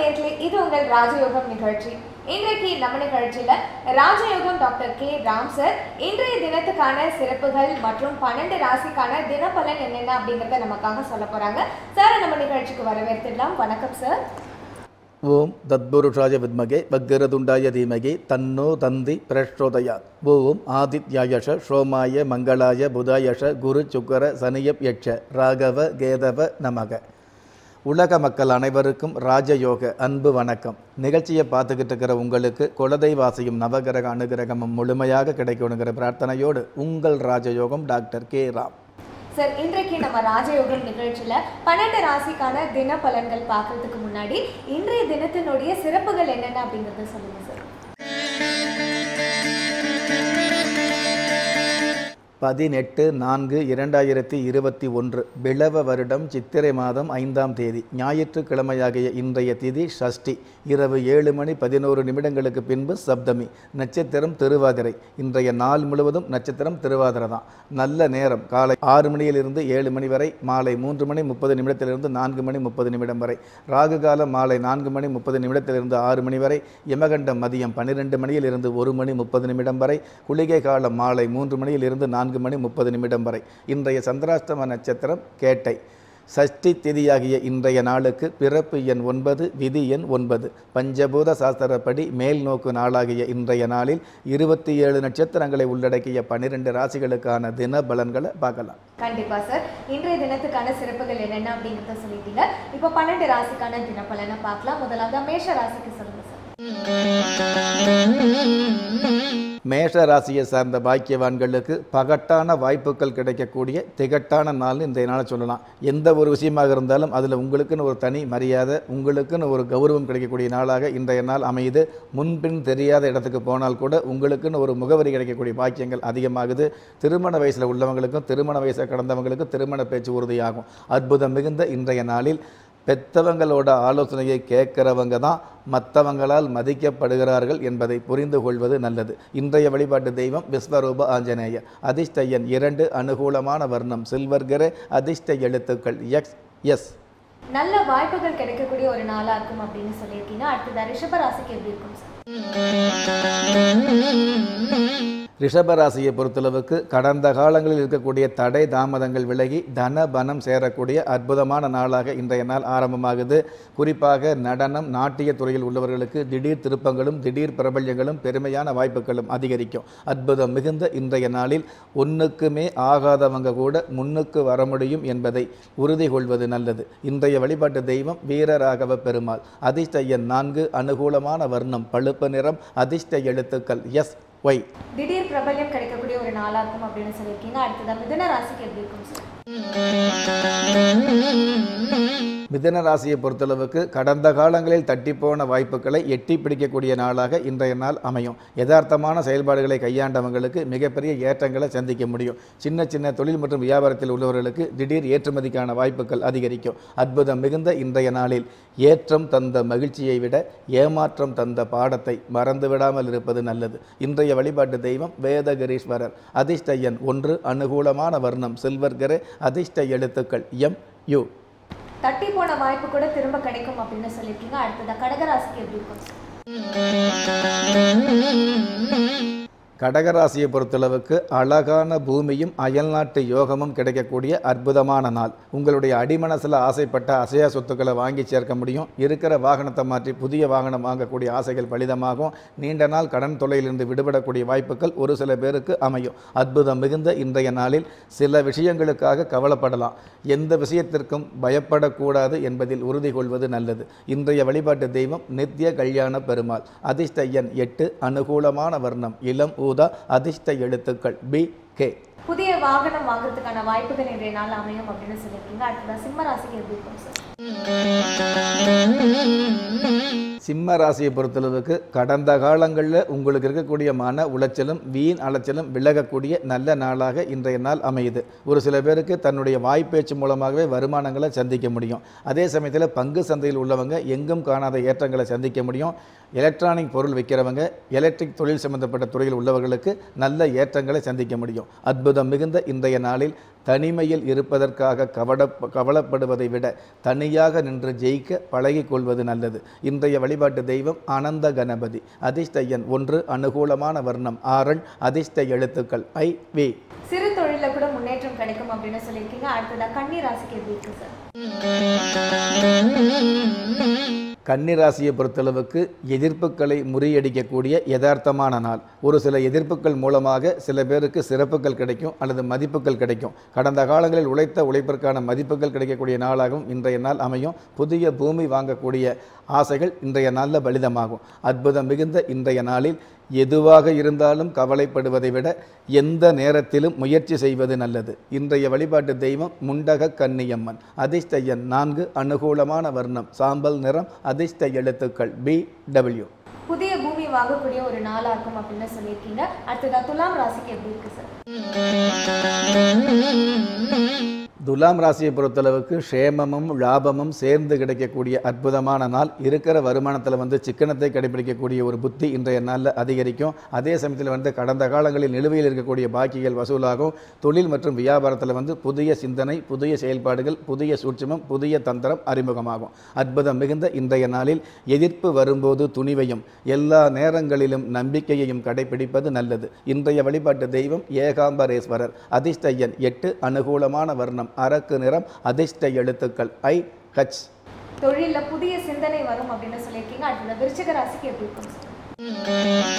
நேர்களே இது உங்கள் ராஜயோகம் நிகழ்ச்சி இன்றைக்கு நம்ம நிகழ்ச்சியில ராஜயோகம் டாக்டர் கே ராம் சார் இன்றைய தினத்துக்கான சிறப்புகள் மற்றும் பன்னெண்டு ராசிக்கான தினப்பலன் என்னென்ன அப்படிங்கறத நமக்காக சொல்ல போறாங்க சார் நம்ம நிகழ்ச்சிக்கு வரவேற்றுடலாம் வணக்கம் சார் ஓம் தத்புருஷாய வித்மகே வக்ரதுண்டாய தீமகி தன்னோ தந்தி பிரச்சோதயாத் ஓம் ஆதித்யாயஷ சோமாய மங்களாய புதாயஷ குரு சுக்கர சனியப் யட்ச ராகவ கேதவ நமக உலக மக்கள் அனைவருக்கும் ராஜயோக அன்பு வணக்கம் நிகழ்ச்சியை பார்த்துக்கிட்டு இருக்கிற உங்களுக்கு குலதெய்வாசியும் நவகிரக அனுகிரகமும் முழுமையாக கிடைக்கணுங்கிற பிரார்த்தனையோடு உங்கள் ராஜயோகம் டாக்டர் கே ராம் சார் இன்றைக்கு நம்ம ராஜயோகம் நிகழ்ச்சியில பன்னெண்டு ராசிக்கான தின பலன்கள் பார்க்கறதுக்கு முன்னாடி இன்றைய தினத்தினுடைய சிறப்புகள் என்னென்ன அப்படிங்கறத சொல்லுங்க சார் பதினெட்டு நான்கு இரண்டாயிரத்தி இருபத்தி ஒன்று பிளவ வருடம் சித்திரை மாதம் ஐந்தாம் தேதி ஞாயிற்றுக்கிழமையாகிய இன்றைய திதி ஷஷ்டி இரவு ஏழு மணி பதினோரு நிமிடங்களுக்கு பின்பு சப்தமி நட்சத்திரம் திருவாதிரை இன்றைய நாள் முழுவதும் நட்சத்திரம் திருவாதிரை தான் நல்ல நேரம் காலை ஆறு மணியிலிருந்து ஏழு மணி வரை மாலை மூன்று மணி முப்பது நிமிடத்திலிருந்து நான்கு மணி முப்பது நிமிடம் வரை ராகு காலம் மாலை நான்கு மணி முப்பது நிமிடத்திலிருந்து ஆறு மணி வரை யமகண்டம் மதியம் பன்னிரெண்டு மணியிலிருந்து ஒரு மணி முப்பது நிமிடம் வரை குளிகை காலம் மாலை மூன்று மணியிலிருந்து நான்கு மணி முப்பது நிமிடம் வரை இன்றைய சந்திராஷ்டம நட்சத்திரம் கேட்டை சஷ்டி திதியாகிய இன்றைய நாளுக்கு பிறப்பு எண் ஒன்பது விதி எண் ஒன்பது பஞ்சபூத சாஸ்திரப்படி மேல் நோக்கு நாளாகிய இன்றைய நாளில் இருபத்தி ஏழு நட்சத்திரங்களை உள்ளடக்கிய பன்னிரெண்டு ராசிகளுக்கான தின பலன்களை பார்க்கலாம் கண்டிப்பா சார் இன்றைய தினத்துக்கான சிறப்புகள் என்னென்ன அப்படிங்கறத சொல்லிட்டீங்க இப்போ பன்னெண்டு ராசிக்கான தினப்பலனை பார்க்கலாம் முதலாவது மேஷ ராசிக்கு சொல்லுங்க சார் மேஷ ராசியை சார்ந்த பாக்கியவான்களுக்கு பகட்டான வாய்ப்புகள் கிடைக்கக்கூடிய திகட்டான நாள்னு இந்த நாளை சொல்லலாம் எந்த ஒரு விஷயமாக இருந்தாலும் அதில் உங்களுக்குன்னு ஒரு தனி மரியாதை உங்களுக்குன்னு ஒரு கௌரவம் கிடைக்கக்கூடிய நாளாக இன்றைய நாள் அமையுது முன்பின் தெரியாத இடத்துக்கு போனால் கூட உங்களுக்குன்னு ஒரு முகவரி கிடைக்கக்கூடிய பாக்கியங்கள் அதிகமாகுது திருமண வயசில் உள்ளவங்களுக்கும் திருமண வயசை கடந்தவங்களுக்கும் திருமண பேச்சு உறுதியாகும் அற்புதம் மிகுந்த இன்றைய நாளில் பெத்தவங்களோட ஆலோசனையை கேட்கிறவங்க தான் மற்றவங்களால் மதிக்கப்படுகிறார்கள் என்பதை புரிந்து கொள்வது நல்லது இன்றைய வழிபாட்டு தெய்வம் விஸ்வரூப ஆஞ்சநேயர் அதிர்ஷ்ட எண் இரண்டு அனுகூலமான வர்ணம் சில்வர்கர அதிர்ஷ்ட எழுத்துக்கள் எக்ஸ் எஸ் நல்ல வாய்ப்புகள் கிடைக்கக்கூடிய ஒரு நாளா இருக்கும் அப்படின்னு சொல்லியிருக்கீங்க அடுத்தது ரிஷப ராசிக்கு எப்படி இருக்கும் சார் ரிஷபராசியை பொறுத்தளவுக்கு கடந்த காலங்களில் இருக்கக்கூடிய தடை தாமதங்கள் விலகி தன பனம் சேரக்கூடிய அற்புதமான நாளாக இன்றைய நாள் ஆரம்பமாகுது குறிப்பாக நடனம் நாட்டிய துறையில் உள்ளவர்களுக்கு திடீர் திருப்பங்களும் திடீர் பிரபல்யங்களும் பெருமையான வாய்ப்புகளும் அதிகரிக்கும் அற்புதம் மிகுந்த இன்றைய நாளில் ஒன்றுக்குமே ஆகாதவங்க கூட முன்னுக்கு வர முடியும் என்பதை உறுதி கொள்வது நல்லது இன்றைய வழிபாட்டு தெய்வம் வீரராகவ பெருமாள் அதிர்ஷ்ட எண் நான்கு அனுகூலமான வர்ணம் பழுப்பு நிறம் அதிர்ஷ்ட எழுத்துக்கள் எஸ் ஒய் திடீர் பிரபல்யம் கிடைக்கக்கூடிய ஒரு நாளா இருக்கும் அப்படின்னு சொல்லியிருக்கீங்க அடுத்தது மிதுன ராசிக்கு எப்படி இருக்கும் சார் மிதன ராசியை பொறுத்தளவுக்கு கடந்த காலங்களில் தட்டிப்போன வாய்ப்புகளை எட்டி பிடிக்கக்கூடிய நாளாக இன்றைய நாள் அமையும் யதார்த்தமான செயல்பாடுகளை கையாண்டவங்களுக்கு மிகப்பெரிய ஏற்றங்களை சந்திக்க முடியும் சின்ன சின்ன தொழில் மற்றும் வியாபாரத்தில் உள்ளவர்களுக்கு திடீர் ஏற்றுமதிக்கான வாய்ப்புகள் அதிகரிக்கும் அற்புதம் மிகுந்த இன்றைய நாளில் ஏற்றம் தந்த மகிழ்ச்சியை விட ஏமாற்றம் தந்த பாடத்தை மறந்துவிடாமல் இருப்பது நல்லது இன்றைய வழிபாட்டு தெய்வம் வேதகிரீஸ்வரர் அதிர்ஷ்ட எண் ஒன்று அனுகூலமான வர்ணம் சில்வர்கரே அதிர்ஷ்ட எழுத்துக்கள் எம் யு தட்டி போன வாய்ப்பு கூட திரும்ப கிடைக்கும் அப்படின்னு சொல்லியிருக்கீங்க அடுத்தது கடகராசிக்கு எப்படி இருக்கும் சார் கடகராசியை பொறுத்தளவுக்கு அழகான பூமியும் அயல்நாட்டு யோகமும் கிடைக்கக்கூடிய அற்புதமான நாள் உங்களுடைய அடிமனசில் ஆசைப்பட்ட அசையா சொத்துக்களை வாங்கி சேர்க்க முடியும் இருக்கிற வாகனத்தை மாற்றி புதிய வாகனம் வாங்கக்கூடிய ஆசைகள் பலிதமாகும் நீண்ட நாள் கடன் தொல்லையிலிருந்து விடுபடக்கூடிய வாய்ப்புகள் ஒரு சில பேருக்கு அமையும் அற்புதம் மிகுந்த இன்றைய நாளில் சில விஷயங்களுக்காக கவலைப்படலாம் எந்த விஷயத்திற்கும் பயப்படக்கூடாது என்பதில் உறுதி கொள்வது நல்லது இன்றைய வழிபாட்டு தெய்வம் நித்திய கல்யாண பெருமாள் அதிர்ஷ்ட எண் எட்டு அனுகூலமான வர்ணம் இளம் ஊதா அதிர்ஷ்ட எழுத்துக்கள் பி கே புதிய வாகனம் வாங்குறதுக்கான வாய்ப்புகள் இன்றைய நாள் அமையும் அப்படின்னு சொல்லியிருக்கீங்க அடுத்தது சிம்ம ராசிக்கு எப்படி இருக்கும் சார் சிம்ம ராசியை பொறுத்தளவுக்கு கடந்த காலங்களில் உங்களுக்கு இருக்கக்கூடிய மன உளைச்சலும் வீண் அலைச்சலும் விலகக்கூடிய நல்ல நாளாக இன்றைய நாள் அமையுது ஒரு சில பேருக்கு தன்னுடைய வாய்ப்பேச்சு மூலமாகவே வருமானங்களை சந்திக்க முடியும் அதே சமயத்தில் பங்கு சந்தையில் உள்ளவங்க எங்கும் காணாத ஏற்றங்களை சந்திக்க முடியும் எலக்ட்ரானிக் பொருள் விற்கிறவங்க எலக்ட்ரிக் தொழில் சம்பந்தப்பட்ட துறையில் உள்ளவர்களுக்கு நல்ல ஏற்றங்களை சந்திக்க முடியும் அற்புதம் மிகுந்த இன்றைய நாளில் தனிமையில் இருப்பதற்காக கவட கவலைப்படுவதை விட தனியாக நின்று ஜெயிக்க பழகிக் கொள்வது நல்லது இன்றைய வழிபாட்டு தெய்வம் அனந்த கணபதி அதிர்ஷ்ட எண் ஒன்று அனுகூலமான வர்ணம் ஆரன் அதிர்ஷ்ட எழுத்துக்கள் ஐ வி சிறு தொழில கூட முன்னேற்றம் கிடைக்கும் அப்படின்னு சொல்லியிருக்கீங்க அடுத்ததா கன்னி ராசிக்கு எப்படி இருக்கு சார் கன்னிராசியை பொறுத்தளவுக்கு எதிர்ப்புகளை முறியடிக்கக்கூடிய யதார்த்தமான நாள் ஒரு சில எதிர்ப்புகள் மூலமாக சில பேருக்கு சிறப்புகள் கிடைக்கும் அல்லது மதிப்புகள் கிடைக்கும் கடந்த காலங்களில் உழைத்த உழைப்பிற்கான மதிப்புகள் கிடைக்கக்கூடிய நாளாகவும் இன்றைய நாள் அமையும் புதிய பூமி வாங்கக்கூடிய ஆசைகள் இன்றைய நாளில் பலிதமாகும் அற்புதம் மிகுந்த இன்றைய நாளில் எதுவாக இருந்தாலும் கவலைப்படுவதை விட எந்த நேரத்திலும் முயற்சி செய்வது நல்லது இன்றைய வழிபாட்டு தெய்வம் முண்டக கன்னியம்மன் அதிர்ஷ்ட எண் நான்கு அனுகூலமான வர்ணம் சாம்பல் நிறம் அதிர்ஷ்ட எழுத்துக்கள் பி டபிள்யூ புதிய பூமி வாங்கக்கூடிய ஒரு நாளா இருக்கும் அப்படின்னு சொல்லியிருக்கீங்க அடுத்ததா துலாம் ராசிக்கு எப்படி இருக்கு சார் துலாம் ராசியை பொறுத்தளவுக்கு க்ஷேமமும் லாபமும் சேர்ந்து கிடைக்கக்கூடிய அற்புதமான நாள் இருக்கிற வருமானத்தில் வந்து சிக்கனத்தை கடைபிடிக்கக்கூடிய ஒரு புத்தி இன்றைய நாளில் அதிகரிக்கும் அதே சமயத்தில் வந்து கடந்த காலங்களில் நிலுவையில் இருக்கக்கூடிய பாக்கிகள் வசூலாகும் தொழில் மற்றும் வியாபாரத்தில் வந்து புதிய சிந்தனை புதிய செயல்பாடுகள் புதிய சூட்சமம் புதிய தந்திரம் அறிமுகமாகும் அற்புதம் மிகுந்த இன்றைய நாளில் எதிர்ப்பு வரும்போது துணிவையும் எல்லா நேரங்களிலும் நம்பிக்கையையும் கடைபிடிப்பது நல்லது இன்றைய வழிபாட்டு தெய்வம் ஏகாம்பரேஸ்வரர் அதிர்ஷ்ட எண் எட்டு அனுகூலமான வர்ணம் அரக்கு நிறம் அதிர்ஷ்ட எழுத்துக்கள் ஐ ஹச் தொழில்ல புதிய சிந்தனை வரும் அப்படின்னு சொல்லியிருக்கீங்க அடுத்ததா விருச்சிக ராசிக்கு எப்படி இருக்கும் சார்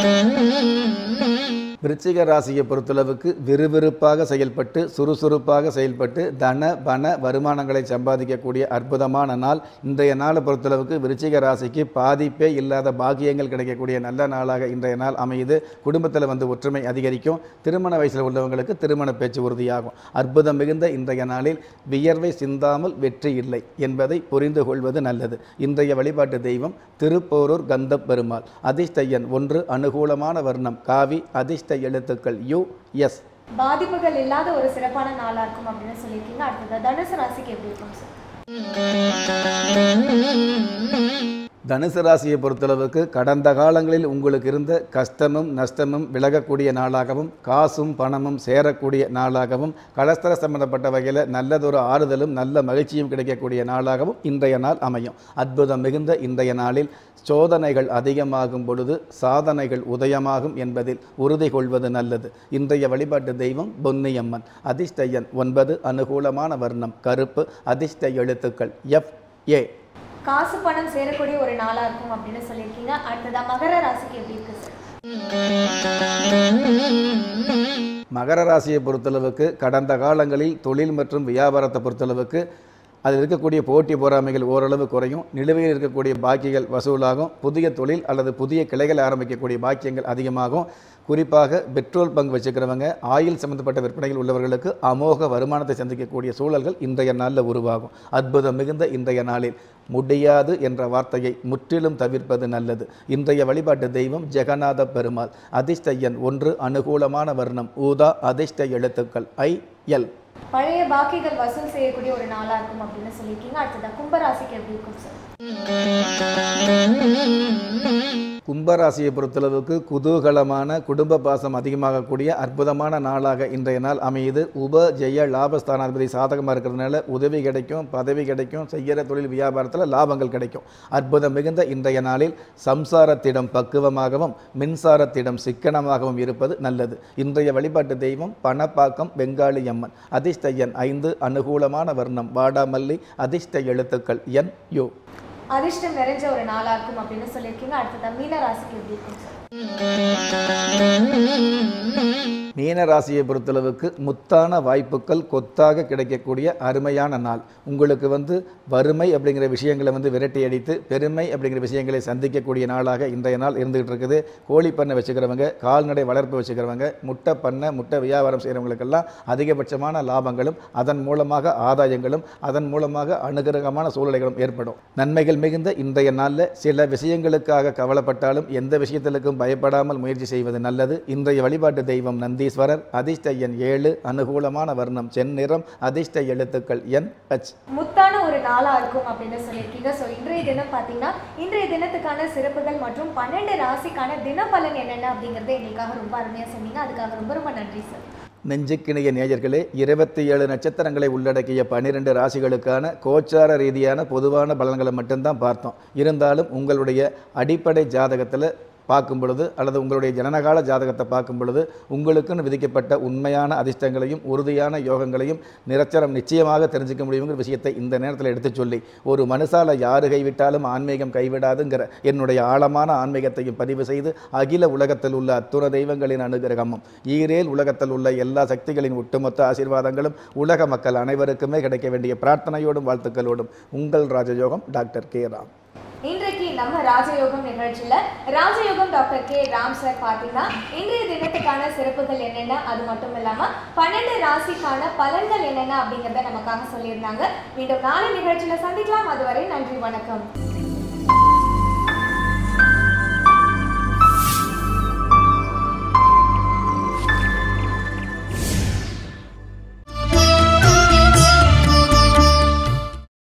விருச்சிக ராசியை பொறுத்தளவுக்கு விறுவிறுப்பாக செயல்பட்டு சுறுசுறுப்பாக செயல்பட்டு தன பண வருமானங்களை சம்பாதிக்கக்கூடிய அற்புதமான நாள் இன்றைய நாளை பொறுத்தளவுக்கு விருச்சிக ராசிக்கு பாதிப்பே இல்லாத பாக்கியங்கள் கிடைக்கக்கூடிய நல்ல நாளாக இன்றைய நாள் அமையுது குடும்பத்தில் வந்து ஒற்றுமை அதிகரிக்கும் திருமண வயசில் உள்ளவங்களுக்கு திருமண பேச்சு உறுதியாகும் அற்புதம் மிகுந்த இன்றைய நாளில் வியர்வை சிந்தாமல் வெற்றி இல்லை என்பதை புரிந்து கொள்வது நல்லது இன்றைய வழிபாட்டு தெய்வம் திருப்போரூர் கந்தப் பெருமாள் அதிர்ஷ்ட எண் ஒன்று அனுகூலமான வர்ணம் காவி அதிர்ஷ்ட எழுத்துக்கள் யு எஸ் பாதிப்புகள் இல்லாத ஒரு சிறப்பான நாளா இருக்கும் அப்படின்னு சொல்லியிருக்கீங்க அடுத்ததா தனுசு ராசிக்கு எப்படி இருக்கும் சார் தனுசு ராசியை பொறுத்தளவுக்கு கடந்த காலங்களில் உங்களுக்கு இருந்த கஷ்டமும் நஷ்டமும் விலகக்கூடிய நாளாகவும் காசும் பணமும் சேரக்கூடிய நாளாகவும் கலஸ்தர சம்பந்தப்பட்ட வகையில் நல்லதொரு ஆறுதலும் நல்ல மகிழ்ச்சியும் கிடைக்கக்கூடிய நாளாகவும் இன்றைய நாள் அமையும் அற்புதம் மிகுந்த இன்றைய நாளில் சோதனைகள் அதிகமாகும் பொழுது சாதனைகள் உதயமாகும் என்பதில் உறுதி கொள்வது நல்லது இன்றைய வழிபாட்டு தெய்வம் பொன்னியம்மன் அதிர்ஷ்ட எண் ஒன்பது அனுகூலமான வர்ணம் கருப்பு அதிர்ஷ்ட எழுத்துக்கள் எஃப் ஏ காசு பணம் சேரக்கூடிய ஒரு நாளா இருக்கும் அப்படின்னு சொல்லியிருக்கீங்க அடுத்ததா மகர ராசிக்கு எப்படி இருக்கு சார் மகர ராசியை பொறுத்தளவுக்கு கடந்த காலங்களில் தொழில் மற்றும் வியாபாரத்தை பொறுத்தளவுக்கு அதில் இருக்கக்கூடிய போட்டி பொறாமைகள் ஓரளவு குறையும் நிலுவையில் இருக்கக்கூடிய பாக்கிகள் வசூலாகும் புதிய தொழில் அல்லது புதிய கிளைகளை ஆரம்பிக்கக்கூடிய பாக்கியங்கள் அதிகமாகும் குறிப்பாக பெட்ரோல் பங்க் வச்சுக்கிறவங்க ஆயில் சம்பந்தப்பட்ட விற்பனைகள் உள்ளவர்களுக்கு அமோக வருமானத்தை சந்திக்கக்கூடிய சூழல்கள் இன்றைய நாளில் உருவாகும் அற்புதம் மிகுந்த இன்றைய நாளில் முடியாது என்ற வார்த்தையை முற்றிலும் தவிர்ப்பது நல்லது இன்றைய வழிபாட்டு தெய்வம் ஜெகநாத பெருமாள் அதிர்ஷ்ட எண் ஒன்று அனுகூலமான வர்ணம் ஊதா அதிர்ஷ்ட எழுத்துக்கள் ஐ எல் பழைய பாக்கிகள் வசூல் செய்யக்கூடிய ஒரு நாளா இருக்கும் அப்படின்னு சொல்லியிருக்கீங்க அடுத்ததா கும்பராசிக்கு எப்படி இருக்கும் சார் கும்பராசியை பொறுத்தளவுக்கு குதூகலமான குடும்ப பாசம் அதிகமாகக்கூடிய அற்புதமான நாளாக இன்றைய நாள் அமையுது உப ஜெய லாபஸ்தானாதிபதி சாதகமாக இருக்கிறதுனால உதவி கிடைக்கும் பதவி கிடைக்கும் செய்கிற தொழில் வியாபாரத்தில் லாபங்கள் கிடைக்கும் அற்புதம் மிகுந்த இன்றைய நாளில் சம்சாரத்திடம் பக்குவமாகவும் மின்சாரத்திடம் சிக்கனமாகவும் இருப்பது நல்லது இன்றைய வழிபாட்டு தெய்வம் பணப்பாக்கம் பெங்காளி அம்மன் அதிர்ஷ்ட எண் ஐந்து அனுகூலமான வர்ணம் வாடாமல்லி அதிர்ஷ்ட எழுத்துக்கள் என் யு அதிர்ஷ்டம் நிறைஞ்ச ஒரு நாளா இருக்கும் அப்படின்னு சொல்லியிருக்கீங்க அடுத்ததா மீன ராசிக்கு எப்படி இருக்கும் சார் மீன ராசியை பொறுத்தளவுக்கு முத்தான வாய்ப்புகள் கொத்தாக கிடைக்கக்கூடிய அருமையான நாள் உங்களுக்கு வந்து வறுமை அப்படிங்கிற விஷயங்களை வந்து விரட்டி அடித்து பெருமை அப்படிங்கிற விஷயங்களை சந்திக்கக்கூடிய நாளாக இன்றைய நாள் இருந்துகிட்டு இருக்குது கோழி பண்ணை வச்சுக்கிறவங்க கால்நடை வளர்ப்பு வச்சுக்கிறவங்க முட்டை பண்ணை முட்டை வியாபாரம் செய்கிறவங்களுக்கெல்லாம் அதிகபட்சமான லாபங்களும் அதன் மூலமாக ஆதாயங்களும் அதன் மூலமாக அனுகிரகமான சூழ்நிலைகளும் ஏற்படும் நன்மைகள் மிகுந்த இன்றைய நாளில் சில விஷயங்களுக்காக கவலைப்பட்டாலும் எந்த விஷயத்திற்கும் பயப்படாமல் முயற்சி செய்வது நல்லது இன்றைய வழிபாட்டு தெய்வம் நந்தீஸ்வரர் கோடீஸ்வரர் அதிர்ஷ்ட எண் ஏழு அனுகூலமான வர்ணம் செந்நிறம் அதிர்ஷ்ட எழுத்துக்கள் என் ஹச் முத்தான ஒரு நாளா இருக்கும் அப்படின்னு சொல்லியிருக்கீங்க ஸோ இன்றைய தினம் பார்த்தீங்கன்னா இன்றைய தினத்துக்கான சிறப்புகள் மற்றும் பன்னெண்டு ராசிக்கான தினப்பலன் என்னென்ன அப்படிங்கறத எங்களுக்காக ரொம்ப அருமையா சொன்னீங்க அதுக்காக ரொம்ப ரொம்ப நன்றி சார் நெஞ்சுக்கிணைய நேயர்களே இருபத்தி ஏழு நட்சத்திரங்களை உள்ளடக்கிய பன்னிரெண்டு ராசிகளுக்கான கோச்சார ரீதியான பொதுவான பலன்களை மட்டும்தான் பார்த்தோம் இருந்தாலும் உங்களுடைய அடிப்படை ஜாதகத்தில் பார்க்கும் பொழுது அல்லது உங்களுடைய ஜனனகால ஜாதகத்தை பார்க்கும் பொழுது உங்களுக்குன்னு விதிக்கப்பட்ட உண்மையான அதிர்ஷ்டங்களையும் உறுதியான யோகங்களையும் நிரச்சரம் நிச்சயமாக தெரிஞ்சுக்க முடியுங்கிற விஷயத்தை இந்த நேரத்தில் எடுத்துச் சொல்லி ஒரு மனுஷால யாரு கைவிட்டாலும் ஆன்மீகம் கைவிடாதுங்கிற என்னுடைய ஆழமான ஆன்மீகத்தையும் பதிவு செய்து அகில உலகத்தில் உள்ள அத்துண தெய்வங்களின் அனுகிரகமும் ஈரேல் உலகத்தில் உள்ள எல்லா சக்திகளின் ஒட்டுமொத்த ஆசீர்வாதங்களும் உலக மக்கள் அனைவருக்குமே கிடைக்க வேண்டிய பிரார்த்தனையோடும் வாழ்த்துக்களோடும் உங்கள் ராஜயோகம் டாக்டர் கே ராம் இன்றைக்கு நம்ம ராஜயோகம் நிகழ்ச்சியில ராஜயோகம் டாக்டர் கே ராம் சார் பார்த்தீங்கன்னா இன்றைய தினத்துக்கான சிறப்புகள் என்னென்ன அது மட்டும் இல்லாம பன்னெண்டு ராசிக்கான பலன்கள் என்னென்ன அப்படிங்கறத நமக்காக சொல்லியிருந்தாங்க மீண்டும் நாளை நிகழ்ச்சியில சந்திக்கலாம் அதுவரை நன்றி வணக்கம்